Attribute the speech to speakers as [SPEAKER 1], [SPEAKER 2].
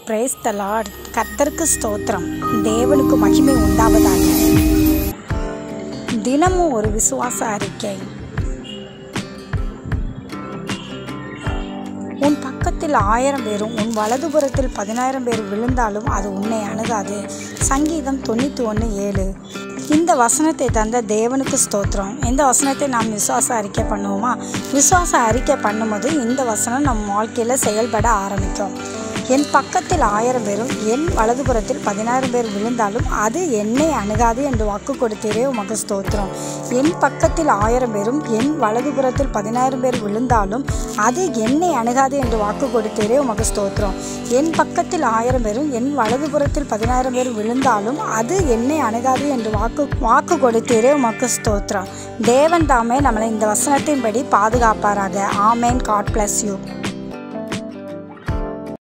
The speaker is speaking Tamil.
[SPEAKER 1] பிரேஸ் த லார்ட் கர்த்தருக்கு ஸ்தோத்திரம் தேவனுக்கு மகிமை உண்டாவதாக தினமும் ஒரு விசுவாச அறிக்கை உன் பக்கத்தில் ஆயிரம் பேரும் உன் வலதுபுறத்தில் பதினாயிரம் பேர் விழுந்தாலும் அது உன்னை அணுகாது சங்கீதம் தொண்ணூற்றி ஒன்று ஏழு இந்த வசனத்தை தந்த தேவனுக்கு ஸ்தோத்திரம் இந்த வசனத்தை நாம் விசுவாச அறிக்கை பண்ணுவோமா விசுவாச அறிக்கை பண்ணும்போது இந்த வசனம் நம் வாழ்க்கையில் செயல்பட ஆரம்பிக்கும் என் பக்கத்தில் ஆயிரம் பேரும் என் வலதுபுறத்தில் பதினாயிரம் பேர் விழுந்தாலும் அது என்னை அணுகாது என்று வாக்கு கொடுத்தீரே உமக்கு ஸ்தோத்திரம் என் பக்கத்தில் ஆயிரம் பேரும் என் வலதுபுறத்தில் பதினாயிரம் பேர் விழுந்தாலும் அது என்னை அணுகாது என்று வாக்கு கொடுத்தீரே உமக்கு ஸ்தோத்திரம் என் பக்கத்தில் ஆயிரம் பேரும் என் வலதுபுறத்தில் பதினாயிரம் பேர் விழுந்தாலும் அது என்னை அணுகாது என்று வாக்கு வாக்கு கொடுத்தீரே உமக்கு ஸ்தோத்திரம் தேவன் தாமே நம்மளை இந்த வசனத்தின்படி பாதுகாப்பாராக ஆமேன் காட் பிளஸ் யூ